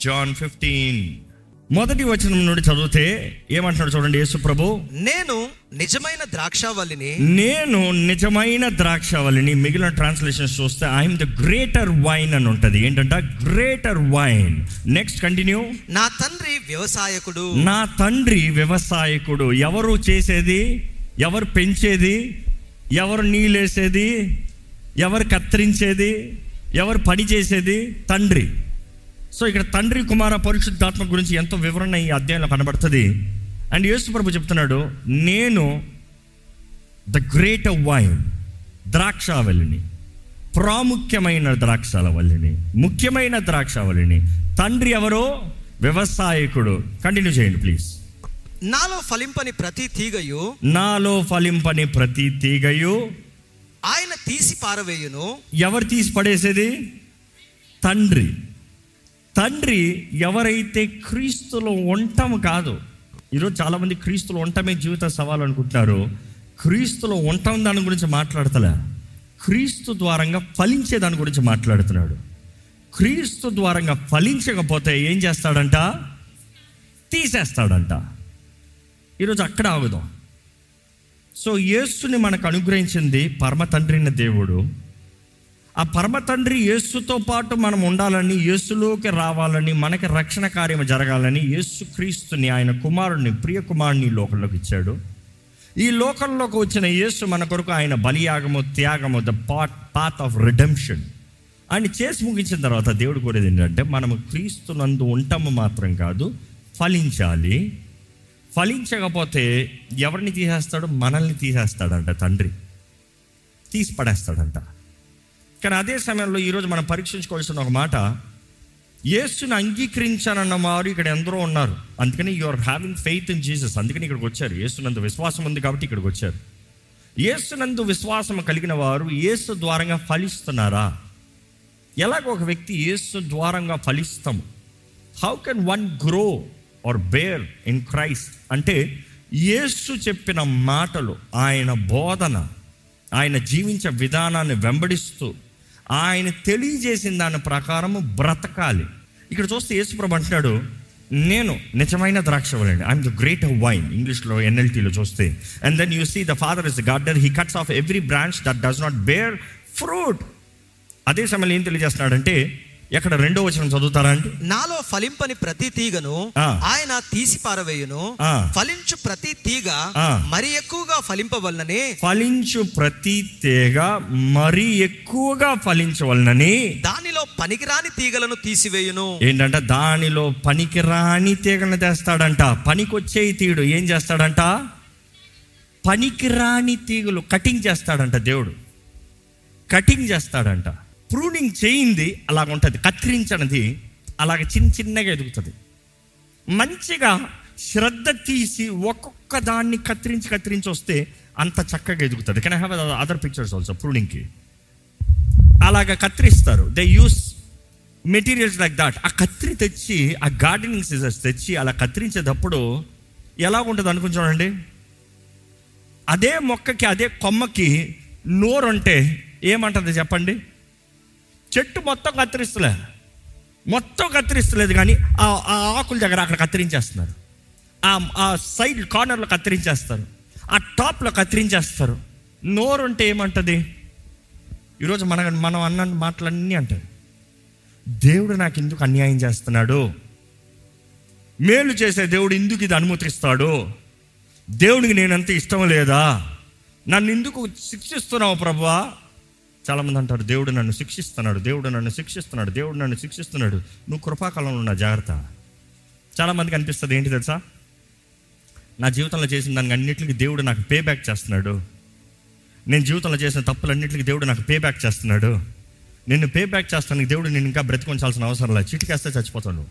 Jan fifteen మొదటి వచనం నుండి చదివితే ఏమంటున్నాడు చూడండి యేసు ప్రభు నేను నిజమైన ద్రాక్షావల్లిని నేను నిజమైన ద్రాక్షవల్లిని మిగిలిన ట్రాన్స్లేషన్స్ చూస్తే ఐఎమ్ ద గ్రేటర్ వైన్ అని ఉంటుంది ఏంటంటే గ్రేటర్ వైన్ నెక్స్ట్ కంటిన్యూ నా తండ్రి వ్యవసాయకుడు నా తండ్రి వ్యవసాయకుడు ఎవరు చేసేది ఎవరు పెంచేది ఎవరు నీళ్ళేసేది ఎవరు కత్తిరించేది ఎవరు పని చేసేది తండ్రి సో ఇక్కడ తండ్రి కుమార పరిశుద్ధాత్మ గురించి ఎంతో వివరణ ఈ అధ్యాయంలో కనబడుతుంది అండ్ యేసు ప్రభు చెప్తున్నాడు నేను ద గ్రేట్ వైన్ ద్రాక్షావళిని ప్రాముఖ్యమైన ద్రాక్షావళిని ముఖ్యమైన ద్రాక్షావళిని తండ్రి ఎవరో వ్యవసాయకుడు కంటిన్యూ చేయండి ప్లీజ్ నాలో ఫలింపని ప్రతి తీగయు నాలో ఫలింపని ప్రతి తీగయు ఆయన తీసి పారవేయును ఎవరు తీసి పడేసేది తండ్రి తండ్రి ఎవరైతే క్రీస్తులో ఉండటం కాదు ఈరోజు చాలామంది క్రీస్తులో ఉండటమే జీవిత సవాలు అనుకుంటున్నారు క్రీస్తులో ఉండటం దాని గురించి మాట్లాడతలే క్రీస్తు ద్వారంగా ఫలించే దాని గురించి మాట్లాడుతున్నాడు క్రీస్తు ద్వారంగా ఫలించకపోతే ఏం చేస్తాడంట తీసేస్తాడంట ఈరోజు అక్కడ ఆగుదాం సో యేసుని మనకు అనుగ్రహించింది పరమ తండ్రి అయిన దేవుడు ఆ పరమ తండ్రి యేసుతో పాటు మనం ఉండాలని యేసులోకి రావాలని మనకి రక్షణ కార్యం జరగాలని యేసు క్రీస్తుని ఆయన కుమారుడిని ప్రియ కుమారుని ఈ లోకంలోకి ఇచ్చాడు ఈ లోకంలోకి వచ్చిన యేసు మన కొరకు ఆయన బలియాగము త్యాగము ద పాట్ పాత్ ఆఫ్ రిడెంప్షన్ ఆయన చేసి ముగించిన తర్వాత దేవుడు కోరేది ఏంటంటే మనము క్రీస్తునందు ఉంటాము మాత్రం కాదు ఫలించాలి ఫలించకపోతే ఎవరిని తీసేస్తాడు మనల్ని తీసేస్తాడంట తండ్రి తీసి పడేస్తాడంట కానీ అదే సమయంలో ఈరోజు మనం పరీక్షించుకోవాల్సిన ఒక మాట యేసుని అంగీకరించానన్న వారు ఇక్కడ ఎందరో ఉన్నారు అందుకని you are having faith in Jesus అందుకని ఇక్కడికి వచ్చారు యేసునందు విశ్వాసం ఉంది కాబట్టి ఇక్కడికి వచ్చారు యేసునందు విశ్వాసం కలిగిన వారు యేసు ద్వారంగా ఫలిస్తున్నారా ఎలాగ ఒక వ్యక్తి యేసు ద్వారంగా ఫలిస్తాము how can one grow or bear in Christ అంటే యేసు చెప్పిన మాటలు ఆయన బోధన ఆయన జీవించే విధానాన్ని వెంబడిస్తూ ఆయన తెలియజేసిన దాని ప్రకారము బ్రతకాలి ఇక్కడ చూస్తే యేసుప్రభు అంటున్నాడు నేను నిజమైన ద్రాక్షవలండి ఐఎమ్ ద గ్రేట్ వైన్ ఇంగ్లీష్లో ఎన్ఎల్టీలో చూస్తే and then you see the father is garden he cuts off every branch that does not bear fruit అదే సమయంలో ఏం తెలియజేస్తున్నాడంటే ఎక్కడ రెండో వచనం చదువుతారా అండి నాలో ఫలింపని ప్రతి తీగను ఆ. ఆయన తీసి పారవేయును ఆ. ఫలించు ప్రతి తీగ ఆ. మరి ఎక్కువగా ఫలింపవలనని ఫలించు ప్రతి తీగ మరీ ఎక్కువగా ఫలించవలనని దానిలో పనికిరాని తీగలను తీసివేయును ఏంటంట దానిలో పనికిరాని తీగలను తెస్తాడంట పనికొచ్చే తీడు ఏం చేస్తాడంట పనికిరాని తీగలు కటింగ్ చేస్తాడంట దేవుడు కటింగ్ చేస్తాడంట ప్రూనింగ్ చేయింది అలాగ ఉంటుంది కత్తిరించనిది అలాగ చిన్న చిన్నగా ఎదుగుతుంది మంచిగా శ్రద్ధ తీసి ఒక్కొక్క దాన్ని కత్తిరించి కత్తిరించి వస్తే అంత చక్కగా ఎదుగుతుంది can have other pictures also ప్రూనింగ్కి అలాగ కత్తిరిస్తారు they use materials like that ఆ కత్తిరి తెచ్చి ఆ గార్డెనింగ్ సీజర్స్ తెచ్చి అలా కత్తిరించేటప్పుడు ఎలా ఉంటుంది అనుకుని చూడండి అదే మొక్కకి అదే కొమ్మకి నోరు అంటే ఏమంటుంది చెప్పండి చెట్టు మొత్తం కత్తిరిస్తలే మొత్తం కత్తిరిస్తలేదు కానీ ఆ ఆ ఆకుల దగ్గర అక్కడ కత్తిరించేస్తున్నారు ఆ ఆ సైడ్ కార్నర్లో కత్తిరించేస్తారు ఆ టాప్లో కత్తిరించేస్తారు నోరు అంటే ఏమంటుంది ఈరోజు మన మనం అన్న మాటలన్నీ అంటారు దేవుడు నాకు ఎందుకు అన్యాయం చేస్తున్నాడు మేలు చేసే దేవుడు ఎందుకు ఇది అనుమతిస్తాడు దేవుడికి నేనంత ఇష్టం లేదా నన్ను ఎందుకు శిక్షిస్తున్నావు ప్రభువా చాలామంది అంటారు దేవుడు నన్ను శిక్షిస్తున్నాడు దేవుడు నన్ను శిక్షిస్తున్నాడు దేవుడు నన్ను శిక్షిస్తున్నాడు నువ్వు కృపాకాలంలో ఉన్న జాగ్రత్త చాలామందికి అనిపిస్తుంది ఏంటి తెలుసా నా జీవితంలో చేసిన దానికి అన్నిటికీ దేవుడు నాకు పే బ్యాక్ చేస్తున్నాడు నేను జీవితంలో చేసిన తప్పులన్నింటికి దేవుడు నాకు పే బ్యాక్ చేస్తున్నాడు నిన్ను పే బ్యాక్ చేస్తానికి దేవుడు నేను ఇంకా బ్రతికొంచాల్సిన అవసరం లేదు చిటికేస్తే చచ్చిపోతాడు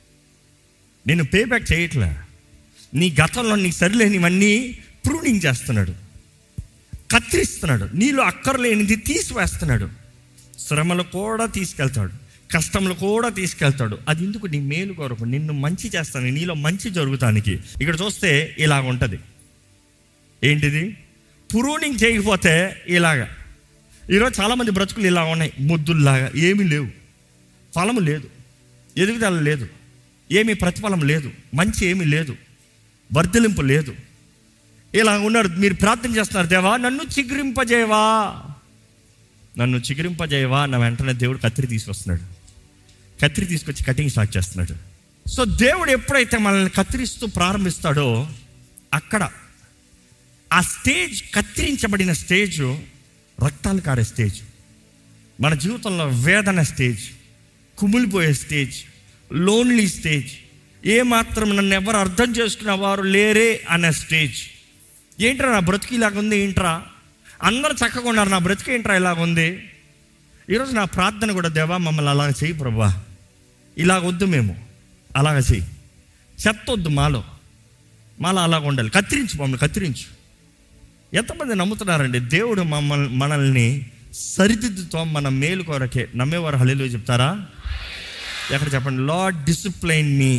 నేను పే బ్యాక్ చేయట్లే నీ గతంలో నీకు సరిలేనివన్నీ ప్రూనింగ్ చేస్తున్నాడు కత్తిరిస్తున్నాడు నీలో అక్కర్లేనిది తీసివేస్తున్నాడు శ్రమలు కూడా తీసుకెళ్తాడు కష్టములు కూడా తీసుకెళ్తాడు అది ఎందుకు నీ మేలు కొరకు నిన్ను మంచి చేస్తాను నీలో మంచి జరుగుతానికి ఇక్కడ చూస్తే ఇలాగ ఉంటుంది ఏంటిది ప్రూనింగ్ చేయకపోతే ఇలాగా ఈరోజు చాలామంది బ్రతుకులు ఇలా ఉన్నాయి ముద్దుల్లాగా ఏమీ లేవు ఫలము లేదు ఎదుగుదల లేదు ఏమీ ప్రతిఫలం లేదు మంచి ఏమీ లేదు వర్ధలింపు లేదు ఇలా ఉన్నారు మీరు ప్రార్థన చేస్తున్నారు దేవా నన్ను చిగురింపజేవా నన్ను చిగురింపజేయవా నా వెంటనే దేవుడు కత్తిరి తీసుకొస్తున్నాడు కత్తిరి తీసుకొచ్చి కటింగ్ స్టార్ట్ చేస్తున్నాడు సో దేవుడు ఎప్పుడైతే మనల్ని కత్తిరిస్తూ ప్రారంభిస్తాడో అక్కడ ఆ స్టేజ్ కత్తిరించబడిన స్టేజ్ రక్తాలు కారే స్టేజ్ మన జీవితంలో వేదన స్టేజ్ కుమిలిపోయే స్టేజ్ లోన్లీ స్టేజ్ ఏ మాత్రం నన్ను ఎవరు అర్థం చేసుకున్న వారు లేరే అనే స్టేజ్ ఏంట్రా నా బ్రతికి ఇలాగ ఉంది ఏంట్రా అందరూ చక్కగా ఉన్నారు నా బ్రతికి ఏంట్రా ఇలాగ ఉంది ఈరోజు నా ప్రార్థన కూడా దేవా మమ్మల్ని అలాగ చేయి ప్రభా ఇలాగ వద్దు మేము అలాగ చెయ్యి చెత్త వద్దు మాలో మాలో అలాగ ఉండాలి కత్తిరించు మమ్మల్ని కత్తిరించు ఎంతమంది నమ్ముతున్నారండి దేవుడు మమ్మల్ని మనల్ని సరిదిద్దుతో మన మేలు కొరకే నమ్మేవారు హలీలో చెప్తారా ఎక్కడ చెప్పండి Lord discipline me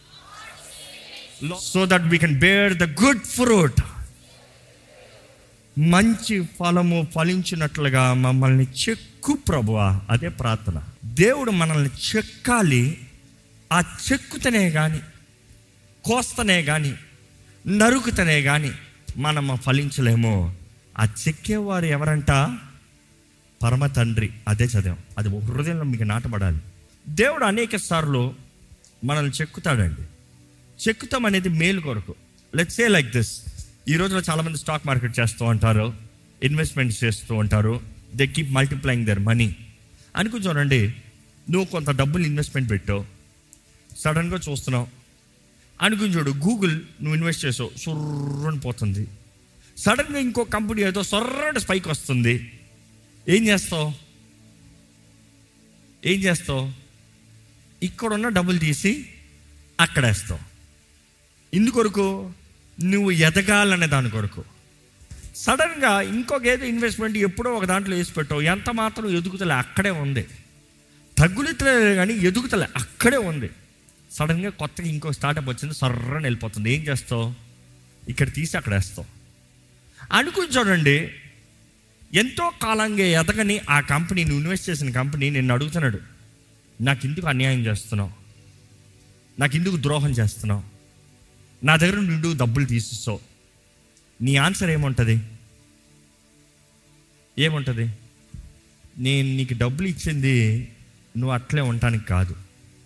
so that we can bear the good fruit మంచి ఫలము ఫలించినట్లుగా మమ్మల్ని చెక్కు ప్రభువా అదే ప్రార్థన దేవుడు మనల్ని చెక్కాలి ఆ చెక్కుతనే కానీ కోస్తనే కానీ నరుకుతనే కానీ మనం ఫలించలేము ఆ చెక్కేవారు ఎవరంట పరమ తండ్రి అదే చదివాం అది ఒక హృదయంలో మీకు నాటబడాలి దేవుడు అనేక సార్లు మనల్ని చెక్కుతాడండి చెక్కుతాం అనేది మేలు కొరకు లెట్స్ సే లైక్ దిస్ ఈ రోజులో చాలామంది స్టాక్ మార్కెట్ చేస్తూ ఉంటారు ఇన్వెస్ట్మెంట్స్ చేస్తూ ఉంటారు they keep multiplying their money అనుకుని చూడండి నువ్వు కొంత డబ్బులు ఇన్వెస్ట్మెంట్ పెట్టావు సడన్గా చూస్తున్నావు అనుకుని చూడు గూగుల్ నువ్వు ఇన్వెస్ట్ చేసావు సుర్రని పోతుంది సడన్గా ఇంకో కంపెనీ ఏదో సొర్రని స్పైక్ వస్తుంది ఏం చేస్తావు ఏం చేస్తావు ఇక్కడున్న డబ్బులు తీసి అక్కడ వేస్తావు ఇందుకొరకు నువ్వు ఎదగాలనే దాని కొరకు సడన్గా ఇంకొక ఏదో ఇన్వెస్ట్మెంట్ ఎప్పుడో ఒక దాంట్లో వేసి పెట్టావు ఎంత మాత్రం ఎదుగుతలే అక్కడే ఉంది తగ్గులుతలే కానీ ఎదుగుతలే అక్కడే ఉంది సడన్గా కొత్తగా ఇంకో స్టార్టప్ వచ్చింది సర్రని వెళ్ళిపోతుంది ఏం చేస్తావు ఇక్కడ తీసి అక్కడ వేస్తావు అనుకుని చూడండి ఎంతో కాలంగా ఎదగని ఆ కంపెనీ నువ్వు ఇన్వెస్ట్ చేసిన కంపెనీ నిన్ను అడుగుతున్నాడు నాకు ఎందుకు అన్యాయం చేస్తున్నావు నాకు ఎందుకు ద్రోహం చేస్తున్నావు నా దగ్గర నుండి డబ్బులు తీసిస్తావు నీ ఆన్సర్ ఏముంటుంది ఏముంటుంది నేను నీకు డబ్బులు ఇచ్చింది నువ్వు అట్లే ఉండటానికి కాదు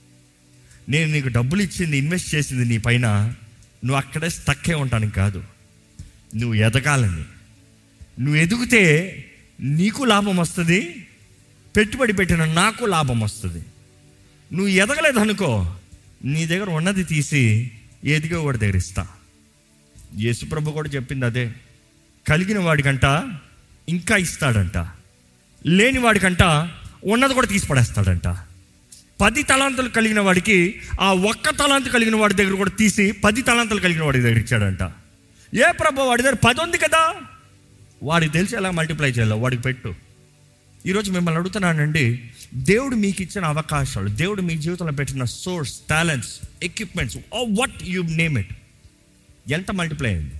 నేను నీకు డబ్బులు ఇచ్చింది ఇన్వెస్ట్ చేసింది నీ పైన నువ్వు అక్కడే స్టక్కే ఉండటానికి కాదు నువ్వు ఎదగాలని నువ్వు ఎదిగితే నీకు లాభం వస్తుంది పెట్టుబడి పెట్టిన నాకు లాభం వస్తుంది నువ్వు ఎదగలేదు అనుకో నీ దగ్గర ఉన్నది తీసి ఎదిగే వాడి దగ్గర ఇస్తా యేసుప్రభు కూడా చెప్పింది అదే కలిగిన వాడికంట ఇంకా ఇస్తాడంట లేని వాడికంట ఉన్నది కూడా తీసి పడేస్తాడంట పది తలాంతులు కలిగిన వాడికి ఆ ఒక్క తలాంతు కలిగిన వాడి దగ్గర కూడా తీసి పది తలాంతులు కలిగిన వాడి దగ్గర ఇచ్చాడంట ఏ ప్రభు వాడి దగ్గర పది ఉంది కదా వాడికి తెలిసి ఎలా మల్టిప్లై చేయాలో వాడికి పెట్టు ఈరోజు మిమ్మల్ని అడుగుతున్నానండి దేవుడు మీకు ఇచ్చిన అవకాశాలు దేవుడు మీ జీవితంలో పెట్టిన source talents equipments what you name it ఎంత మల్టిప్లై అయింది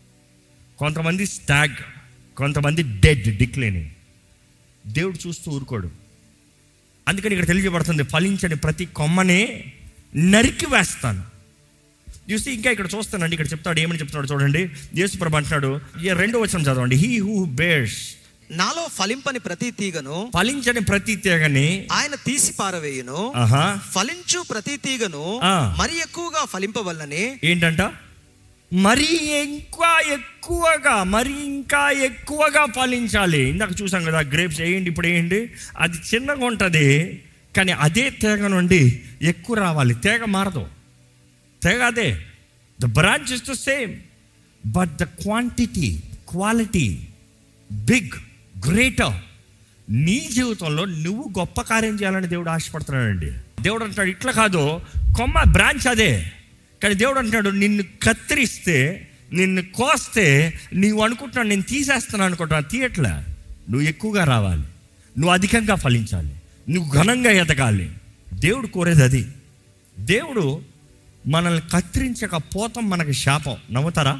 కొంతమంది స్టాగ్ కొంతమంది డెడ్ డిక్లైనింగ్ దేవుడు చూస్తూ ఊరుకోడు అందుకని ఇక్కడ తెలియజేయబడుతుంది ఫలించని ప్రతి కొమ్మనే నరికి వేస్తాను చూసి ఇంకా ఇక్కడ చూస్తానండి ఇక్కడ చెప్తాడు ఏమని చెప్తున్నాడు చూడండి యేసుప్రభు అంటున్నాడు ఈ రెండో వచనం చదవండి హీ హూ బేర్స్ నాలో ఫలింపని ప్రతి తీగను ఫలించని ప్రతి తీగని ఆయన తీసి పారవేయును ఆహా ఫలించు ప్రతి తీగను ఆ. మరి ఎక్కువగా ఫలింపవలనని ఏంటంట మరి ఇంకా ఎక్కువగా మరి ఇంకా ఎక్కువగా ఫలించాలి ఇందాక చూసాం కదా గ్రేప్స్ వేయండి ఇప్పుడు వేయండి అది చిన్నగా ఉంటుంది కానీ అదే తేగ నుండి ఎక్కువ రావాలి తేగ మారదు తేగ అదే the branch is the same but the quantity quality big greater నీ జీవితంలో నువ్వు గొప్ప కార్యం చేయాలని దేవుడు ఆశపడుతున్నాడండి దేవుడు అంటాడు ఇట్లా కాదు కొమ్మ బ్రాంచ్ అదే కానీ దేవుడు అంటాడు నిన్ను కత్తిరిస్తే నిన్ను కోస్తే నీవు అనుకుంటున్నావు నేను తీసేస్తాను అనుకుంటున్నా తీయట్లే నువ్వు ఎక్కువగా రావాలి నువ్వు అధికంగా ఫలించాలి నువ్వు ఘనంగా ఎదగాలి దేవుడు కోరేది అది దేవుడు మనల్ని కత్తిరించకపోతాం మనకి శాపం నమ్ముతారా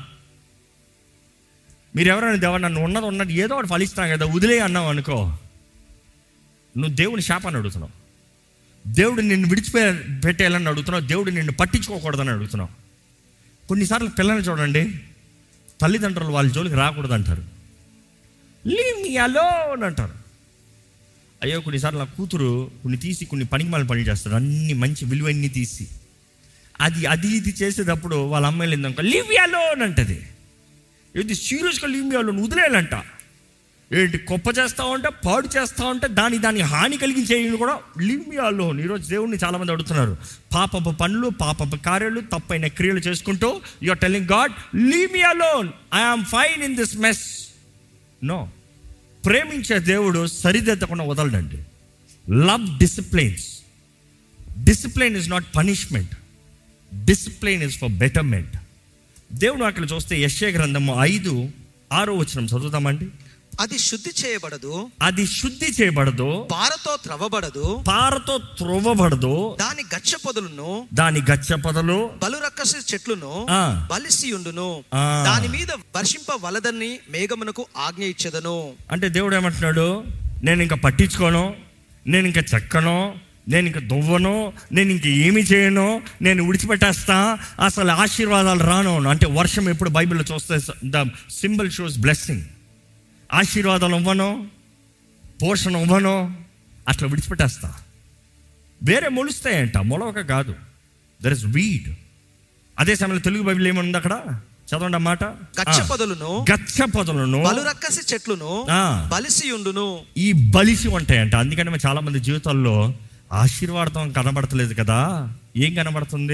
మీరు ఎవరైనా దేవ నన్ను ఉన్నది ఉన్నది ఏదో ఒకటి ఫలిస్తాను కదా వదిలే అన్నావు అనుకో నువ్వు దేవుని శాపాన్ని అడుగుతున్నావు దేవుడు నిన్ను విడిచిపె పెట్టేయాలని అడుగుతున్నావు దేవుడు నిన్ను పట్టించుకోకూడదని అడుగుతున్నావు కొన్నిసార్లు పిల్లల్ని చూడండి తల్లిదండ్రులు వాళ్ళ జోలికి రాకూడదు అంటారు లీవ్ మీ అలోన్ అంటారు అయ్యో కొన్నిసార్లు నా కూతురు కొన్ని తీసి కొన్ని పనికి మళ్ళీ పనులు చేస్తారు అన్ని మంచి విలువన్నీ తీసి అది అది ఇది చేసేటప్పుడు వాళ్ళ అమ్మాయిలు ఏందనుకో లీవ్ అలోన్ అంటది ఇది సీరియస్గా లీవ్ మీ అలోన్ వదిలేయాలంట ఏంటి గొప్ప చేస్తా ఉంటే పాడు చేస్తా ఉంటే దాని దాని హాని కలిగించేయని కూడా లీవ్ మీ అలోన్ ఈరోజు దేవుడిని చాలామంది అడుగుతున్నారు పాపపు పనులు పాపపు కార్యాలు తప్పైన క్రియలు చేసుకుంటూ you're telling God leave me alone I am fine in this mess no ప్రేమించే దేవుడు సరిదిద్దకుండా వదలడండి love disciplines discipline is not punishment discipline is for betterment దేవుడు అక్కడ చూస్తే యశ్య గ్రంథము ఐదు ఆరో వచనం చదువుతామండి అది శుద్ధి చేయబడదు అది శుద్ధి చేయబడదు పారతో త్రవ్వబడదు పారతో త్రొవ్వబడదు దాని గచ్చ పొదలను దాని గచ్చ పొదలు బలు రక్కసి చెట్లును ఆ. బలిసి ఉండును ఆ. దాని మీద వర్షింప వలదని మేఘమునకు ఆజ్ఞ ఇచ్చేదను అంటే దేవుడు ఏమంటున్నాడు నేను ఇంకా పట్టించుకోను నేను ఇంకా చెక్కను నేను ఇంకా దువ్వను నేను ఇంక ఏమి చేయను నేను విడిచిపెట్టేస్తా అసలు ఆశీర్వాదాలు రాను అంటే వర్షం ఎప్పుడు బైబిల్లో చూస్తే ద సింబల్ షోస్ బ్లెస్సింగ్ ఆశీర్వాదాలు ఇవ్వను పోషణ ఇవ్వను అట్లా విడిచిపెట్టేస్తా వేరే మొలుస్తాయంట మొలవక కాదు దర్ ఇస్ వీడ్ అదే సమయంలో తెలుగు బైబిల్ ఏమనుంది అక్కడ చదవండి ఆ మాట గచ్చ ఆ. పొదలను గచ్చ పొదలను బలు రక్కసి చెట్లును ఆ. బలిసి ఉండును ఈ బలిసి ఉంటాయంట అందుకని మరి చాలా మంది జీవితాల్లో ఆశీర్వాదం కనబడతలేదు కదా ఏం కనబడుతుంది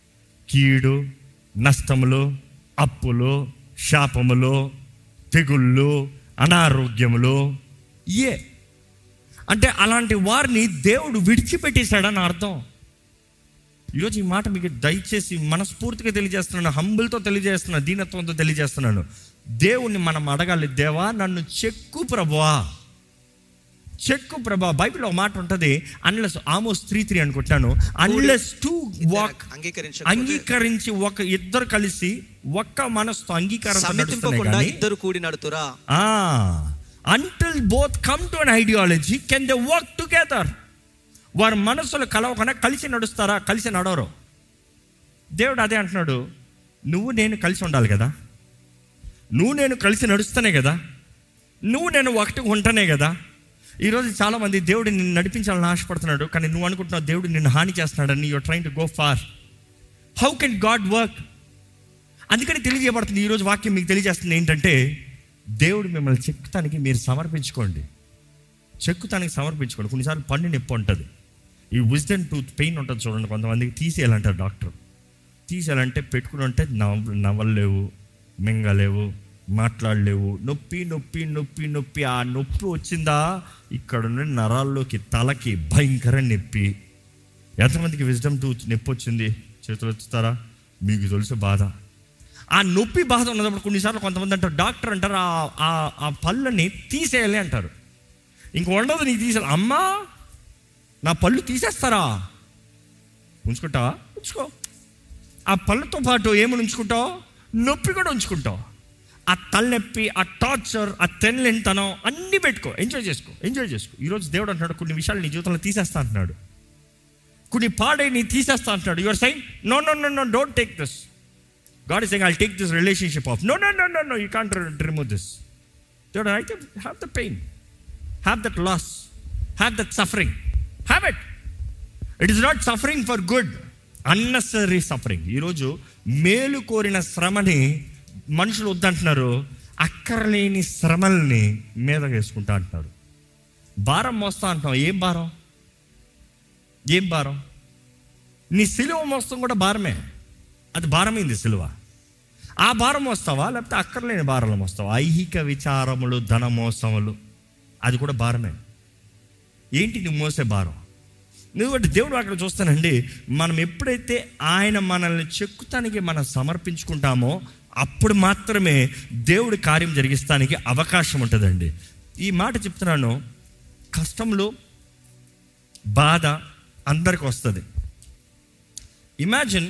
కీడు నష్టములు అప్పులు శాపములు తెగుళ్ళు అనారోగ్యములు ఏ అంటే అలాంటి వారిని దేవుడు విడిచిపెట్టేశాడని అర్థం ఈరోజు ఈ మాట మీకు దయచేసి మనస్ఫూర్తిగా తెలియజేస్తున్నాను హంబుల్తో తెలియజేస్తున్నాను దీనత్వంతో తెలియజేస్తున్నాను దేవుణ్ణి మనం అడగాలి దేవా నన్ను చెక్కు ప్రభువా చెక్కు ప్రభా బైబిల్ ఒక మాట ఉంటుంది అన్లెస్ ఆమోస్ త్రీ త్రీ అనుకుంటాను అన్లెస్ టు వాక్ అంగీకరించ అంగీకరించి ఒక ఇద్దరు కలిసి ఒక్క మనసుతో అంగీకారం సమితింపకుండా ఇద్దరు కూడి నడుతురా until both come to an ideology can they work together వారి మనసులు కలవకుండా కలిసి నడుస్తారా కలిసి నడవరు దేవుడు అదే అంటున్నాడు నువ్వు నేను కలిసి ఉండాలి కదా నువ్వు నేను కలిసి నడుస్తేనే కదా నువ్వు నేను ఒకటి ఉంటనే కదా ఈరోజు చాలామంది దేవుడు నిన్ను నడిపించాలని ఆశపడుతున్నాడు కానీ నువ్వు అనుకుంటున్నావు దేవుడు నిన్ను హాని చేస్తున్నాడని you're trying to go far how can God work అందుకని తెలియజేయబడుతుంది ఈరోజు వాక్యం మీకు తెలియజేస్తుంది ఏంటంటే దేవుడు మిమ్మల్ని చెక్కుతానికి మీరు సమర్పించుకోండి చెక్కుతానికి సమర్పించుకోండి కొన్నిసార్లు పన్ను నొప్పి ఉంటుంది ఈ విజ్డెన్ టూత్ పెయిన్ ఉంటుంది చూడండి కొంతమందికి తీసేయాలంటారు డాక్టర్ తీసేయాలంటే పెట్టుకుని ఉంటే నవ్వు నవ్వలేవు మింగలేవు మాట్లాడలేవు నొప్పి నొప్పి నొప్పి నొప్పి ఆ నొప్పి వచ్చిందా ఇక్కడ నుండి నరాల్లోకి తలకి భయంకర నొప్పి ఎంతమందికి విజ్డమ్ టూత్ నొప్పి వచ్చింది చేతులు ఎత్తుతారా మీకు తెలుసు బాధ ఆ నొప్పి బాధ ఉన్నప్పుడు కొన్నిసార్లు కొంతమంది అంటారు డాక్టర్ అంటారు ఆ- ఆ ఆ పళ్ళని తీసేయాలి అంటారు ఇంక ఉండదు నీకు తీసేయాలి అమ్మా నా పళ్ళు తీసేస్తారా ఉంచుకుంటావా ఉంచుకో ఆ పళ్ళతో పాటు ఏమని ఉంచుకుంటావు నొప్పి కూడా ఉంచుకుంటావు ఆ తలనొప్పి ఆ టార్చర్ ఆ తెల్లెంతనం అన్నీ పెట్టుకో ఎంజాయ్ చేసుకో ఎంజాయ్ చేసుకో ఈరోజు దేవుడు అంటున్నాడు కొన్ని విషయాలు నీ జీవితంలో తీసేస్తా అంటున్నాడు కొన్ని పాడై నీ తీసేస్తా అంటున్నాడు your sin no no no no don't take this God is I take this relationship of no no no no no you can't remove this దేవుడు అయితే have the pain have that loss have that suffering have it it is not suffering for good unnecessary suffering ఈరోజు మేలు కోరిన శ్రమని మనుషులు వద్దంటున్నారు అక్కరలేని శ్రమల్ని మీద వేసుకుంటా అంటున్నారు భారం మోస్తా అంటున్నావు ఏం భారం ఏం భారం నీ సిలువ మోస్తాం కూడా భారమే అది భారమైంది సిలువ ఆ భారం మోస్తావా లేకపోతే అక్కర్లేని భారాలు మోస్తావా ఐహిక విచారములు ధన మోసములు అది కూడా భారమే ఏంటి నువ్వు మోసే భారం నువ్వు అంటే దేవుడు అక్కడ చూస్తానండి మనం ఎప్పుడైతే ఆయన మనల్ని చెక్కుతానికి మనం సమర్పించుకుంటామో అప్పుడు మాత్రమే దేవుడి కార్యం జరిగిస్తానికి అవకాశం ఉంటుందండి ఈ మాట చెప్తున్నాను కష్టంలో బాధ అందరికి వస్తుంది ఇమాజిన్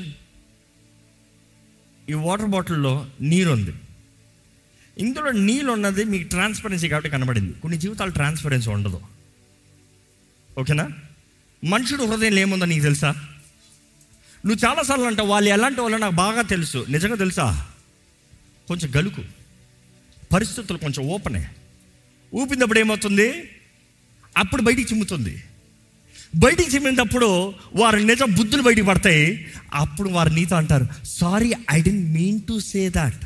ఈ వాటర్ బాటిల్లో నీరు ఉంది ఇందులో నీళ్ళు ఉన్నది మీకు ట్రాన్స్పరెన్సీ కాబట్టి కనబడింది కొన్ని జీవితాలు ట్రాన్స్పరెన్సీ ఉండదు ఓకేనా మనుషుడు హృదయంలో ఏముందో నీకు తెలుసా నువ్వు చాలాసార్లు అంటావు వాళ్ళు ఎలాంటి వాళ్ళు నాకు బాగా తెలుసు నిజంగా తెలుసా కొంచెం గలుకు పరిస్థితులు కొంచెం ఓపెనే ఊపినప్పుడు ఏమవుతుంది అప్పుడు బయటికి చిమ్ముతుంది బయటికి చిమ్మినప్పుడు వారి నిజ బుద్ధులు బయటికి పడతాయి అప్పుడు వారు నీతో అంటారు sorry I didn't mean to say that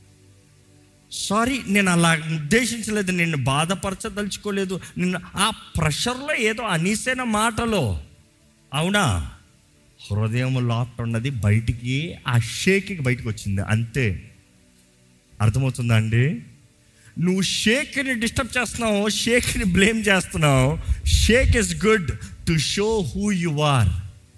sorry నేను అలా ఉద్దేశించలేదు నిన్ను బాధపరచదలుచుకోలేదు నిన్ను ఆ ప్రెషర్లో ఏదో అనేసిన మాటలో అవునా హృదయం లోపల ఉన్నది బయటికి ఆ షేక్కి బయటికి వచ్చింది అంతే అర్థమవుతుందా అండి నువ్వు షేక్ని డిస్టర్బ్ చేస్తున్నావు షేక్ని బ్లేమ్ చేస్తున్నావు shake is good to show who you are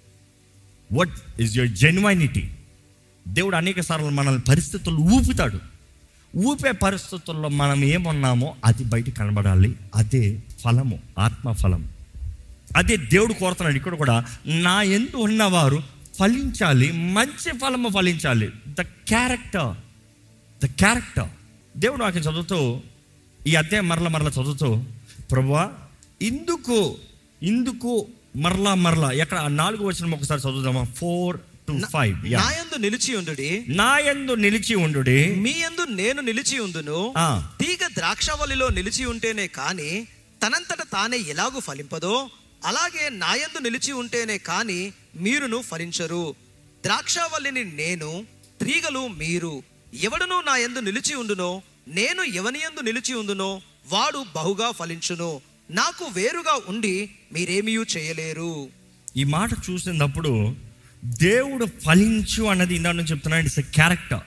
what is your genuinity దేవుడు అనేక సార్లు మనల్ని పరిస్థితులు ఊపుతాడు ఊపే పరిస్థితుల్లో మనం ఏమున్నామో అది బయట కనబడాలి అదే ఫలము ఆత్మ ఫలం అదే దేవుడు కోరుతున్నాడు ఇక్కడ కూడా నా ఎందు ఉన్నవారు ఫలించాలి మంచి ఫలము ఫలించాలి ద క్యారెక్టర్ ద క్యారెక్టర్ దేవుడు నాకు చదువుతూ ఈ అధ్యాయం మరల మరల చదువుతూ ప్రభువా ఇందుకు ఇందుకు మరలా మరలా ఎక్కడ ఆ నాలుగు వచ్చిన ఒకసారి చదువుదామా ఫోర్ టు ఫైవ్ నా యందు నిలిచి ఉండుడి నా యందు నిలిచి ఉండు మీ యందు నేను నిలిచి ఉందును ఆ. తీగ ద్రాక్షవల్లిలో నిలిచి ఉంటేనే కాని తనంతట తానే ఎలాగూ ఫలింపదో అలాగే నా యందు నిలిచి ఉంటేనే కాని మీరును ఫలించరు ద్రాక్షవల్లిని నేను తీగలు మీరు ఎవడును నా యందు నిలిచి ఉండునో నేను ఎవని యందు నిలిచి ఉందునో వాడు బహుగా ఫలించును నాకు వేరుగా ఉండి మీరేమీ చేయలేరు ఈ మాట చూసినప్పుడు దేవుడు ఫలించు అన్నది ఇందా నుంచి చెప్తున్నాడు ఇట్స్ క్యారెక్టర్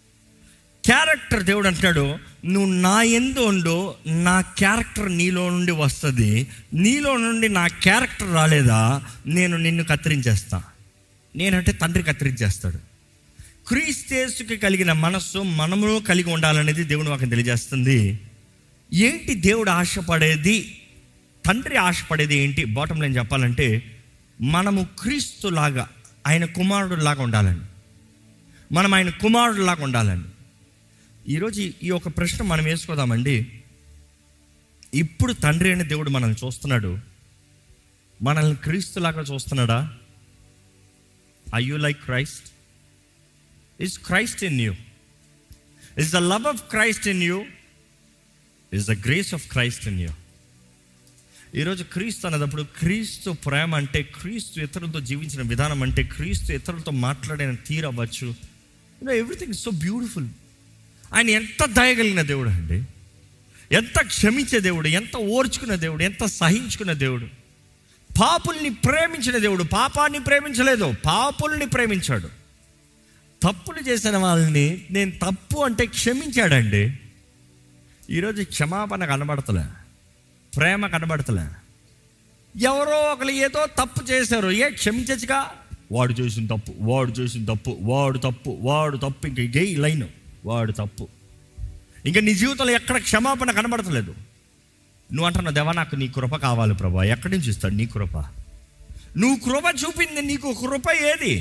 క్యారెక్టర్ దేవుడు అంటాడు నువ్వు నా ఎందు ఉండు నా క్యారెక్టర్ నీలో నుండి వస్తుంది నీలో నుండి నా క్యారెక్టర్ రాలేదా నేను నిన్ను కత్తిరించేస్తా నేనంటే తండ్రి కత్తిరించేస్తాడు క్రీస్తేసుకి కలిగిన మనస్సు మనము కలిగి ఉండాలనేది దేవుడు మాకు తెలియజేస్తుంది ఏంటి దేవుడు ఆశపడేది తండ్రి ఆశపడేది ఏంటి బాటం లైన్ చెప్పాలంటే మనము క్రీస్తులాగా ఆయన కుమారుడులాగా ఉండాలని మనం ఆయన కుమారుడులాగా ఉండాలని ఈరోజు ఈ- ఈ ఒక ప్రశ్న మనం వేసుకోదామండి ఇప్పుడు తండ్రి అయిన దేవుడు మనల్ని చూస్తున్నాడు మనల్ని క్రీస్తులాగా చూస్తున్నాడా I you like Christ is Christ in you is the love of Christ in you is the grace of Christ in you ఈరోజు క్రీస్తు అన్నదప్పుడు క్రీస్తు ప్రేమ అంటే క్రీస్తు ఇతరులతో జీవించిన విధానం అంటే క్రీస్తు ఇతరులతో మాట్లాడిన తీరు అవ్వచ్చు యూనో ఎవ్రీథింగ్ సో బ్యూటిఫుల్ ఆయన ఎంత దయగలిగిన దేవుడు అండి ఎంత క్షమించే దేవుడు ఎంత ఓర్చుకున్న దేవుడు ఎంత సహించుకున్న దేవుడు పాపుల్ని ప్రేమించిన దేవుడు పాపాన్ని ప్రేమించలేదు పాపుల్ని ప్రేమించాడు తప్పులు చేసిన వాళ్ళని నేను తప్పు అంటే క్షమించాడండి ఈరోజు క్షమాపణ కనబడతలే ప్రేమ కనబడతలే ఎవరో ఒకరు ఏదో తప్పు చేశారు ఏ క్షమించచ్చుగా వాడు చేసిన తప్పు వాడు చేసిన తప్పు వాడు తప్పు వాడు తప్పు ఇంక ఇదే ఈ లైన్ వాడు తప్పు ఇంకా నీ జీవితంలో ఎక్కడ క్షమాపణ కనబడతలేదు నువ్వు అంటున్నావు దేవా నాకు నీ కృప కావాలి ప్రభా ఎక్కడి నుంచి ఇస్తాడు నీ కృప నువ్వు కృప చూపింది నీకు కృప ఏది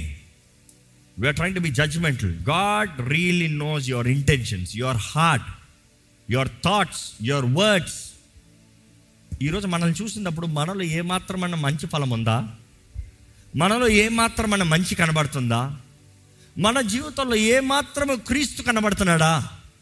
we are trying to be judgemental God really knows your intentions your heart your thoughts your words ఈరోజు మనల్ని చూసినప్పుడు మనలో ఏమాత్రమైన మంచి ఫలం ఉందా మనలో ఏమాత్రమైన మంచి కనబడుతుందా మన జీవితంలో ఏమాత్రము క్రీస్తు కనబడుతున్నాడా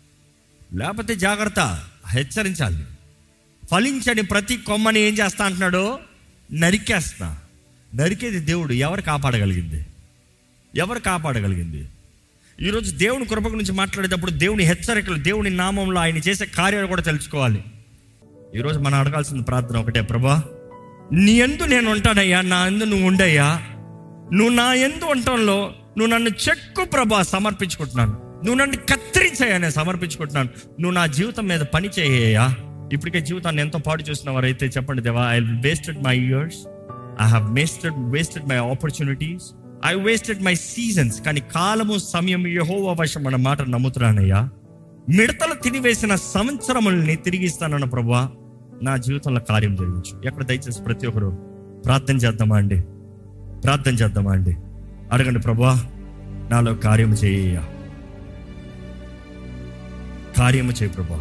లేకపోతే జాగ్రత్త హెచ్చరించాలి ఫలించని ప్రతి కొమ్మని ఏం చేస్తా అంటున్నాడు నరికేస్తా నరికేది దేవుడు ఎవరు కాపాడగలిగింది ఎవరు కాపాడగలిగింది ఈరోజు దేవుని కృప గురించి మాట్లాడేటప్పుడు దేవుని హెచ్చరికలు దేవుని నామంలో ఆయన చేసే కార్యాలు కూడా తెలుసుకోవాలి ఈరోజు మనం అడగాల్సిన ప్రార్థన ఒకటే ప్రభా నీ ఎందు నేను ఉంటానయ్యా నా ఎందు నువ్వు ఉండయ్యా నువ్వు నా ఎందు ఉండటంలో నువ్వు నన్ను చెక్కు ప్రభా సమర్పించుకుంటున్నాను నువ్వు నన్ను కత్తిరించయ్యా నేను సమర్పించుకుంటున్నాను నువ్వు నా జీవితం మీద పని చేయ్యా ఇప్పటికే జీవితాన్ని ఎంతో పాడు చేసిన వారైతే చెప్పండి దేవా I wasted my years I have wasted wasted my opportunities I wasted my seasons కానీ కాలము సమయం యహోవా వశం అన్న మాట నమ్ముతున్నానయ్యా మిడతలు తినివేసిన సంవత్సరముల్ని తిరిగి ఇస్తానన్న ప్రభా నా జీవితంలో కార్యం జరిగించు ఎక్కడ దయచేసి ప్రతి ఒక్కరు ప్రార్థన చేద్దామా అండి ప్రార్థన చేద్దామా అండి అడగండి ప్రభా నాలో కార్యం చేయ కార్యము చేయి ప్రభా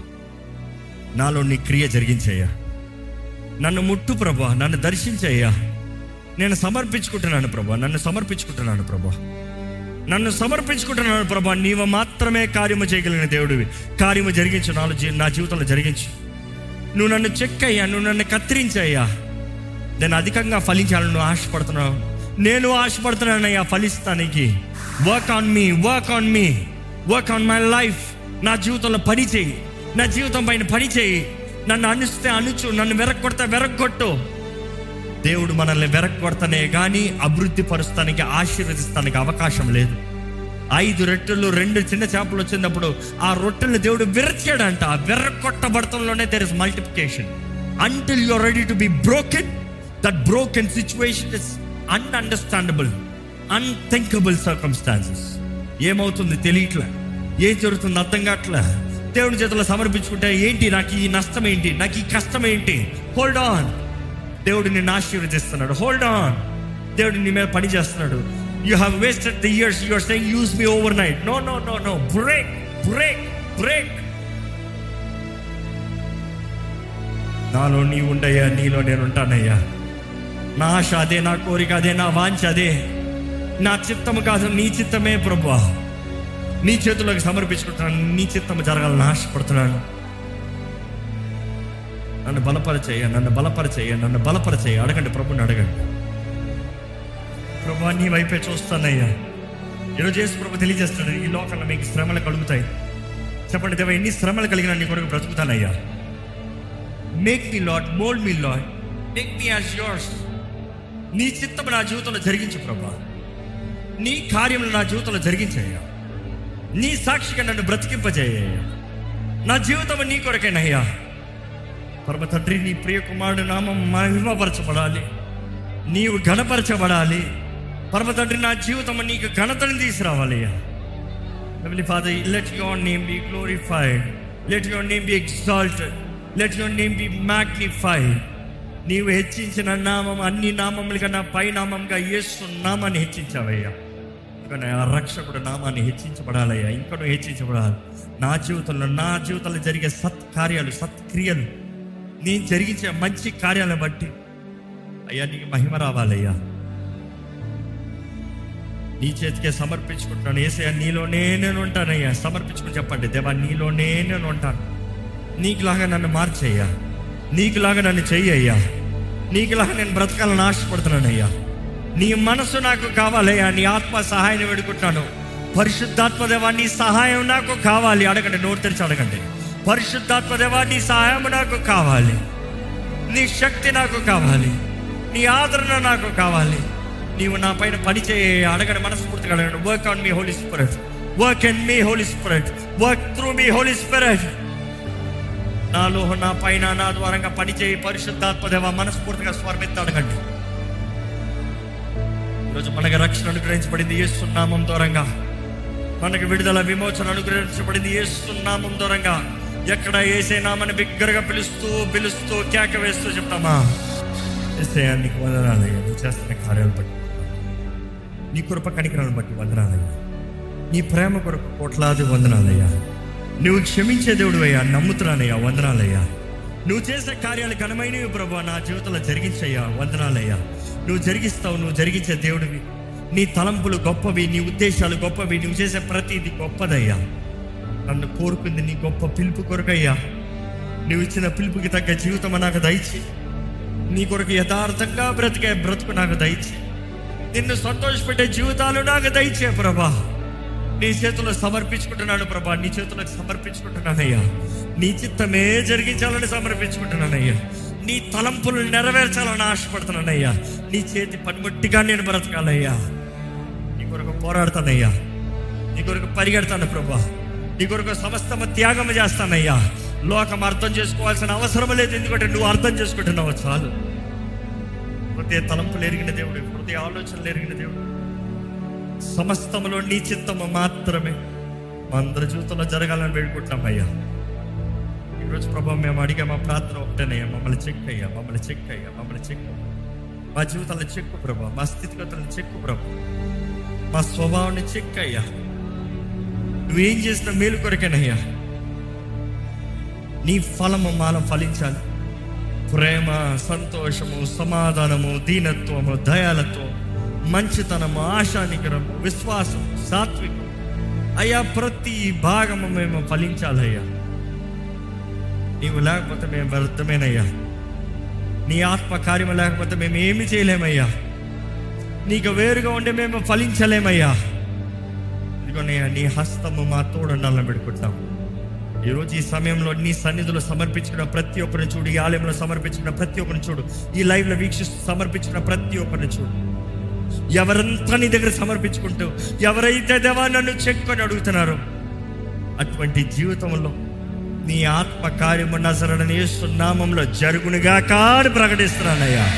నాలో నీ క్రియ జరిగించయ్యా నన్ను ముట్టు ప్రభా నన్ను దర్శించయ్యా నేను సమర్పించుకుంటున్నాను ప్రభా నన్ను సమర్పించుకుంటున్నాను ప్రభా నన్ను సమర్పించుకుంటున్నాను ప్రభా నీవు మాత్రమే కార్యము చేయగలిగిన దేవుడివి కార్యము జరిగించు నాలో జీ- నా జీవితంలో జరిగించు నువ్వు నన్ను చెక్కయ్యా నువ్వు నన్ను కత్తిరించయ్యా నేను అధికంగా ఫలించాలని నువ్వు ఆశపడుతున్నావు నేను ఆశపడుతున్నానయ్యా ఫలిస్తానికి work on me work on me work on my life నా జీవితంలో పని చేయి నా జీవితం పైన పని చేయి నన్ను అనుస్తే అనుచు నన్ను వెరక్కొడితే వెరక్కొట్టు దేవుడు మనల్ని వెరక్కొడతానే కానీ అభివృద్ధి పరుస్తానికి ఆశీర్వదిస్తానికి అవకాశం లేదు ఐదు రొట్టెలు రెండు చిన్న చేపలు వచ్చినప్పుడు ఆ రొట్టెలు దేవుడు విరచాడంట ఆ విర్రకొట్టబడతంలోనే there is multiplication until you ready to be broken that broken situation is ununderstandable unthinkable circumstances ఏమవుతుంది తెలియట్లే ఏం జరుగుతుంది అర్థం కావట్లే దేవుడి చేతిలో సమర్పించుకుంటే ఏంటి నాకు ఈ నష్టం ఏంటి నాకు ఈ కష్టం ఏంటి హోల్డ్ ఆన్ దేవుడు నిన్ను ఆశీర్వదిస్తున్నాడు హోల్డ్ ఆన్ దేవుడు నీ మీద పని చేస్తున్నాడు you have wasted the years you're saying use me over night no no no no break break break నాలో నీ ఉండయ్యా నీలో నేను ఉంటానయ్యా నా ఆశ అదే నా కోరిక అదే నా వాంఛ అదే నా చిత్తము కాదు నీ చిత్తమే ప్రభా నీ చేతుల్లోకి సమర్పించుకుంటున్నాను నీ చిత్తము జరగాలని ఆశపడుతున్నాను నన్ను బలపరచేయ నన్ను బలపరచేయ నన్ను బలపరచేయ అడగండి ప్రభుని అడగండి ప్రభా నీ వైపే చూస్తానయ్యా ఈరోజు యేసు ప్రభు తెలియజేస్తాడు ఈ లోకంలో మీకు శ్రమలు కలుగుతాయి చెప్పండి దేవ ఎన్ని శ్రమలు కలిగినా నీ కొరకు బ్రతుకుతానయ్యా make me Lord mould me Lord make me as yours నీ చిత్తం నా జీవితంలో జరిగించు ప్రభా నీ కార్యములు నా జీవితంలో జరిగించయ్యా నీ సాక్షిగా నన్ను బ్రతికింపజేయ్యా నా జీవితం నీ కొరకేనయ్యా పరమ తండ్రి నీ ప్రియ కుమారుడు నామం మహిమపరచబడాలి నీవు ఘనపరచబడాలి పరమ తండ్రి నా జీవితం నీకు ఘనతను తీసుకురావాలయ్యా Heavenly Father, let your name be glorified. Let your name be exalted. Let your name be magnified. నీవు హెచ్చించిన నామం అన్ని నామముల కన్నా పై నామంగా యేసు నామాన్ని హెచ్చించావయ్యా ఇంకా ఆ రక్షకుడు నామాన్ని హెచ్చించబడాలయ్యా ఇంకా నువ్వు హెచ్చించబడాలి నా జీవితంలో నా జీవితంలో జరిగే సత్కార్యాలు సత్క్రియలు నేను జరిగించే మంచి కార్యాలను బట్టి అయ్యా నీకు మహిమ రావాలయ్యా నీ చేతికే సమర్పించుకుంటున్నాను ఏసయ్యా నీలోనే నేను ఉంటానయ్యా సమర్పించుకుని చెప్పండి దేవా నీలోనే నేను ఉంటాను నీకులాగా నన్ను మార్చయ్యా నీకులాగా నన్ను చెయ్యయ్యా నీకులాగా నేను బ్రతకాలని ఆశపడుతున్నానయ్యా నీ మనసు నాకు కావాలయ్యా నీ ఆత్మ సహాయం వేడుకుంటున్నాను పరిశుద్ధాత్మ దేవా నీ సహాయం నాకు కావాలి అడగండి నోరు తెరిచి అడగండి పరిశుద్ధాత్మ దేవా నీ సహాయం నాకు కావాలి నీ శక్తి నాకు కావాలి నీ ఆదరణ నాకు కావాలి నీవు నా పైన పని చేయ అడగని మనస్ఫూర్తిగా అడగండి work on me Holy Spirit work in me Holy Spirit work through me Holy Spirit నాలో నా పైన నా ద్వారంగా పని చేయి పరిశుద్ధాత్మ దేవ మనస్ఫూర్తిగా స్వర్మిత్త అడగండి ఈరోజు మనకు రక్షణ అనుగ్రహించబడింది ఏస్తున్నామం దూరంగా మనకు విడుదల విమోచన అనుగ్రహించబడింది ఏస్తున్నామం దూరంగా ఎక్కడ ఏసే నామని బిగ్గరగా పిలుస్తూ పిలుస్తూ కేక వేస్తూ చెప్తామా ఏసయ్యా నీకు వందనాలయ్యా నువ్వు చేస్తున్న కార్యాలు బట్టి నీ కృప కనికరాలను బట్టి వందనాలయ్యా నీ ప్రేమ కొరకు కోట్లాది వందనాలయ్యా నువ్వు క్షమించే దేవుడు అయ్యా నమ్ముతున్నానయ్యా వందనాలయ్యా నువ్వు చేసే కార్యాలు ఘనమైనవి ప్రభు నా జీవితంలో జరిగించయ్యా వందనాలయ్యా నువ్వు జరిగిస్తావు నువ్వు జరిగించే దేవుడివి నీ తలంపులు గొప్పవి నీ ఉద్దేశాలు గొప్పవి నువ్వు చేసే ప్రతిది గొప్పదయ్యా నన్ను కోరుకుంది నీ గొప్ప పిలుపు కొరకయ్యా నువ్వు ఇచ్చిన పిలుపుకి తగ్గ జీవితం నాకు దయచి నీ కొరకు యథార్థంగా బ్రతికే బ్రతుకు నాకు దయచి నిన్ను సంతోషపెట్టే జీవితాలు నాకు దయచే ప్రభా నీ చేతుల్లో సమర్పించుకుంటున్నాను ప్రభా నీ చేతుల్లో సమర్పించుకుంటున్నానయ్యా నీ చిత్తమే జరిగించాలని సమర్పించుకుంటున్నానయ్యా నీ తలంపులు నెరవేర్చాలని ఆశపడుతున్నానయ్యా నీ చేతి పనిముట్టిగా నేను బ్రతకాలయ్యా నీ కొరకు పోరాడతానయ్యా నీ కొరకు పరిగెడతాను ప్రభా నీ కొరకు సమస్తమ త్యాగం చేస్తానయ్యా లోకం అర్థం చేసుకోవాల్సిన అవసరం లేదు ఎందుకంటే నువ్వు అర్థం చేసుకుంటున్నావు చాలు హృదయ తలంపులు ఎరిగిన దేవుడు హృదయ ఆలోచనలు ఎరిగిన దేవుడు సమస్తములో నీ చిత్తము మాత్రమే మా అందరి జీవితంలో జరగాలని వేడుకుంటున్నామయ్యా ఈరోజు ప్రభావం మేము అడిగా మా ప్రార్థన ఒకటేనయ్యా మమ్మల్ని చెక్ అయ్యా మమ్మల్ని చెక్ అయ్యా మమ్మల్ని చెక్ మా జీవితాలను చెక్కు ప్రభా మా స్థితిగతులను చెక్కు ప్రభా మా స్వభావాన్ని చెక్ అయ్యా నువ్వేం చేసిన మేలు కొరకేనయ్యా నీ ఫలము మానం ఫలించాలి ప్రేమ సంతోషము సమాధానము దీనత్వము దయాలత్వం మంచితనము ఆశానికరము విశ్వాసం సాత్వికం అయ్యా ప్రతి భాగము మేము ఫలించాలయ్యా నీవు లేకపోతే మేము వ్యర్థమేనయ్యా నీ ఆత్మ కార్యము లేకపోతే మేము ఏమి చేయలేమయ్యా నీకు వేరుగా ఉండే మేము ఫలించలేమయ్యా ఇదిగోనయ్యా నీ హస్తము మా తోడుండాలని పెట్టుకుంటాం ఈరోజు ఈ సమయంలో నీ సన్నిధిలో సమర్పించిన ప్రతి ఒక్కరిని చూడు ఈ ఆలయంలో సమర్పించిన ప్రతి ఒక్కరిని చూడు ఈ లైవ్లో వీక్షిస్తూ సమర్పించిన ప్రతి ఒక్కరిని చూడు ఎవరంతా నీ దగ్గర సమర్పించుకుంటూ ఎవరైతే దేవా నన్ను చెక్కుని అడుగుతున్నారో అటువంటి జీవితంలో నీ ఆత్మ కార్యము నజరడని నామంలో జరుగునుగా కాని ప్రకటిస్తున్నానయ్యా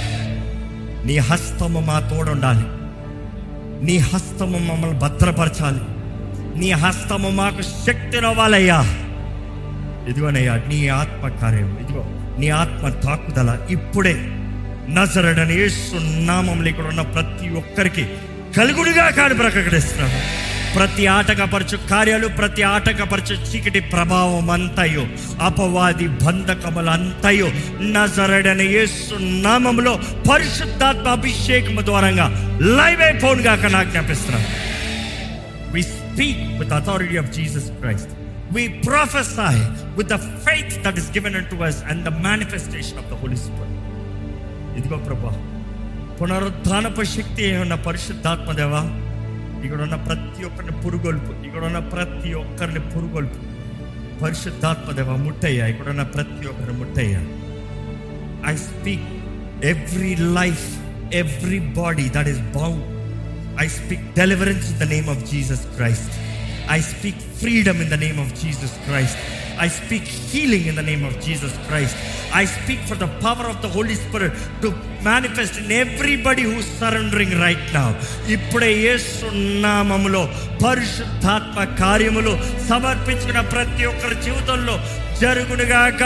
నీ హస్తము మా తోడుండాలి నీ హస్తము మమ్మల్ని భద్రపరచాలి నీ హస్తము మాకు శక్తినివ్వాలయ్యా ఇదిగోనయ్యా నీ ఆత్మ కార్యం ఇదిగో నీ ఆత్మ తాకుదల ఇప్పుడే నజరడని యేసు నామంలో ఇక్కడ ఉన్న ప్రతి ఒక్కరికి కలుగుడుగా కాని ప్రకటిస్తున్నాను ప్రతి ఆటకపరచు కార్యాలు ప్రతి ఆటకపరచు చీకటి ప్రభావం అంతయో అపవాది బంధకములు అంతయో నజరడని యేసు నామంలో పరిశుద్ధాత్మ అభిషేకము ద్వారంగా లైవ్ అయిపోనుగా నాకు జ్ఞాపిస్తున్నాను We speak with the authority of Jesus Christ. We prophesy with the faith that is given unto us and the manifestation of the Holy Spirit. ఇదిగో ప్రభా పునరుద్ధానపు శక్తి ఉన్న పరిశుద్ధాత్మ దేవా ఇక్కడ ఉన్న ప్రతి ఒక్కరిని పురుగొల్పు ఇక్కడ ఉన్న ప్రతి ఒక్కరిని పురుగొల్పు పరిశుద్ధాత్మ దేవ ముట్టయ్యా ఇక్కడ ఉన్న ప్రతి ఒక్కరిని ముట్టయ్యా I speak every life every body that is bound I speak deliverance in the name of Jesus Christ. I speak freedom in the name of Jesus Christ. I speak healing in the name of Jesus Christ. I speak for the power of the Holy Spirit to manifest in everybody who's surrendering right now. ఇప్పుడే యేసు నామములో పరిశుద్ధాత్మ కార్యములు సమర్పించిన ప్రతి ఒక్కరి జీవితంలో జరుగునుగాక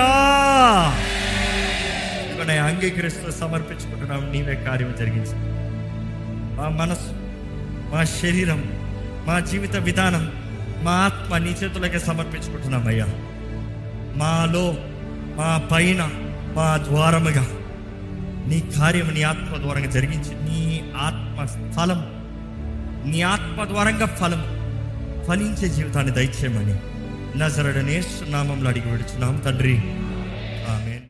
ఇదిగో అంగీకరిస్తూ సమర్పించుకుంటున్నాం నీవే కార్యం జరిగించి మా మనసు మా శరీరం మా జీవిత విధానం మా ఆత్మ నీ చేతులకే సమర్పించుకుంటున్నామయ్యా మాలో మా పైన మా ద్వారముగా నీ కార్యం నీ ఆత్మ ద్వారంగా జరిగించి నీ ఆత్మ ఫలం నీ ఆత్మ ద్వారంగా ఫలం ఫలించే జీవితాన్ని దయచేయమని నజరడనే నామంలో అడిగి విడుచున్నాం తండ్రి ఆమె